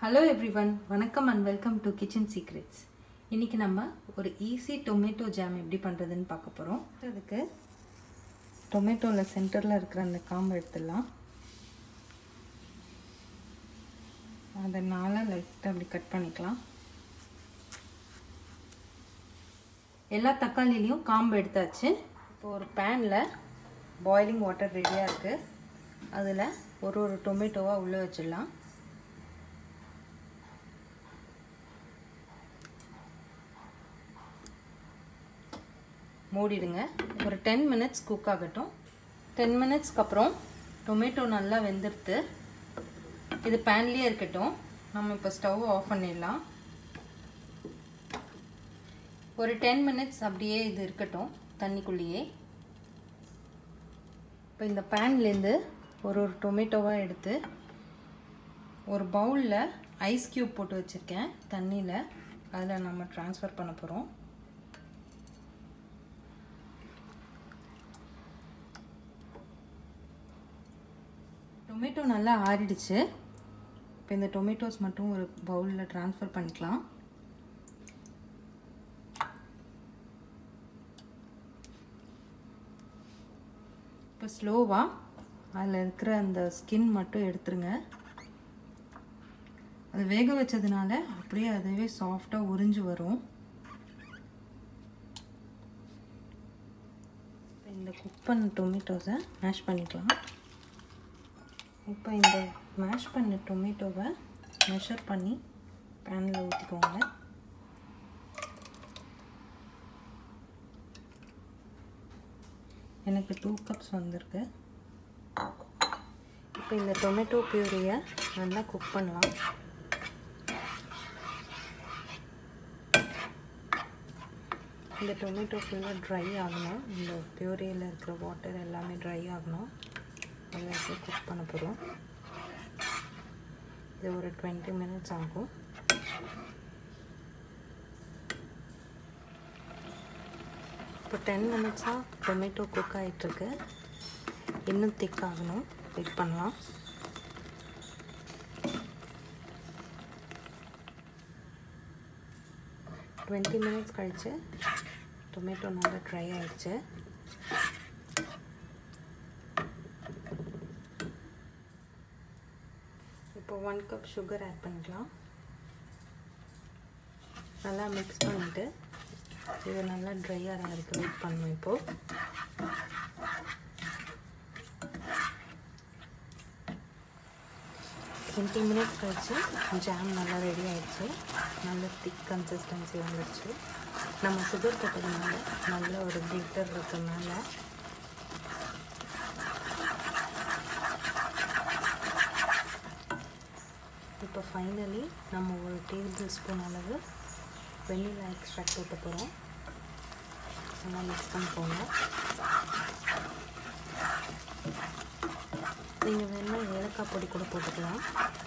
hello everyone வணக்கம் and welcome to kitchen secrets இன்றைக்கி நம்ம ஒரு ஈஸி டொமேட்டோ ஜாம் எப்படி பண்ணுறதுன்னு பார்க்க போகிறோம் அதுக்கு டொமேட்டோவில் சென்டரில் இருக்கிற அந்த காம்பு எடுத்துடலாம் அதனால் லைட்டாக அப்படி கட் பண்ணிக்கலாம் எல்லா தக்காளிலையும் காம்பு எடுத்தாச்சு இப்போ ஒரு பேனில் பாயிலிங் வாட்டர் ரெடியாக இருக்குது அதில் ஒரு ஒரு டொமேட்டோவாக உள்ளே வச்சிடலாம் மூடிடுங்க ஒரு டென் மினிட்ஸ் குக் ஆகட்டும் டென் மினிட்ஸ்க்கு அப்புறம் டொமேட்டோ நல்லா வெந்துடுத்து இது பேன்லேயே இருக்கட்டும் நம்ம இப்போ ஸ்டவ் ஆஃப் பண்ணிடலாம் ஒரு டென் மினிட்ஸ் அப்படியே இது இருக்கட்டும் தண்ணிக்குள்ளேயே இப்போ இந்த பேன்லேருந்து ஒரு ஒரு டொமேட்டோவாக எடுத்து ஒரு பவுலில் ஐஸ் க்யூப் போட்டு வச்சுருக்கேன் தண்ணியில் அதில் நம்ம ட்ரான்ஸ்ஃபர் பண்ண போகிறோம் டொமேட்டோ நல்லா ஆறிடுச்சு இப்போ இந்த டொமேட்டோஸ் மட்டும் ஒரு பவுலில் ட்ரான்ஸ்ஃபர் பண்ணிக்கலாம் இப்போ ஸ்லோவாக அதில் இருக்கிற அந்த ஸ்கின் மட்டும் எடுத்துருங்க அது வேக வச்சதுனால அப்படியே அதுவே சாஃப்டாக உறிஞ்சு வரும் இந்த குக் பண்ண டொமேட்டோஸை மேஷ் பண்ணிக்கலாம் இப்போ இந்த மேஷ் பண்ண டொமேட்டோவை மெஷர் பண்ணி பேனில் ஊற்றிக்கோங்க எனக்கு டூ கப்ஸ் வந்திருக்கு இப்போ இந்த டொமேட்டோ பியூரியை நல்லா குக் பண்ணலாம் இந்த டொமேட்டோ ஃபுல்லாக ட்ரை ஆகணும் இந்த பியூரியில் இருக்கிற வாட்டர் எல்லாமே ட்ரை ஆகணும் எல்லாத்தையும் குக் பண்ண போகிறோம் இது ஒரு டுவெண்ட்டி மினிட்ஸ் ஆகும் இப்போ டென் மினிட்ஸாக டொமேட்டோ குக் ஆகிட்டுருக்கு இன்னும் திக் ஆகணும் வெயிட் பண்ணலாம் டுவெண்ட்டி மினிட்ஸ் கழித்து டொமேட்டோ நல்லா ட்ரை ஆகிடுச்சு இப்போ ஒன் கப் சுகர் ஆட் பண்ணிக்கலாம் நல்லா மிக்ஸ் பண்ணிவிட்டு இது நல்லா ட்ரை ஆகிற வரைக்கும் வெயிட் பண்ணணும் இப்போது டுவெண்ட்டி மினிட்ஸ் கழிச்சு ஜாம் நல்லா ரெடி ஆயிடுச்சு நல்ல திக் கன்சிஸ்டன்சி வந்துடுச்சு நம்ம சுகர் போட்டதுனால நல்ல ஒரு கிளிட்டர் இருக்கிறதுனால இப்போ ஃபைனலி நம்ம ஒரு டேபிள் ஸ்பூன் அளவு வெண்ணிலா எக்ஸ்ட்ராக்ட் ஊற்ற போகிறோம் நல்லா மிக்ஸ் பண்ணிக்கோங்க நீங்கள் வேணால் ஏலக்காய் பொடி கூட போட்டுக்கலாம்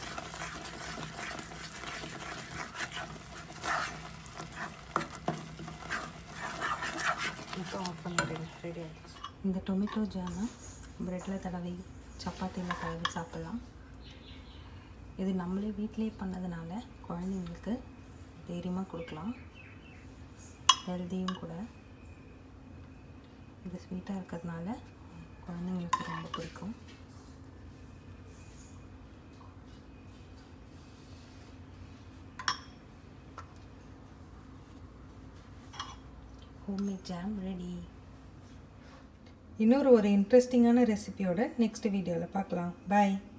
இப்போ ஆஃப் பண்ணிடுங்க ரெடி ஆகிடுச்சு இந்த டொமேட்டோ ஜாமை ப்ரெட்டில் தடவி சப்பாத்தியில் தடவி சாப்பிட்லாம் இது நம்மளே வீட்டிலே பண்ணதுனால குழந்தைங்களுக்கு தைரியமாக கொடுக்கலாம் ஹெல்த்தியும் கூட இது ஸ்வீட்டாக இருக்கிறதுனால குழந்தைங்களுக்கு ரொம்ப பிடிக்கும் ஹோம்மேட் ஜாம் ரெடி இன்னொரு ஒரு இன்ட்ரெஸ்டிங்கான ரெசிபியோட நெக்ஸ்ட் வீடியோவில் பார்க்கலாம் பாய்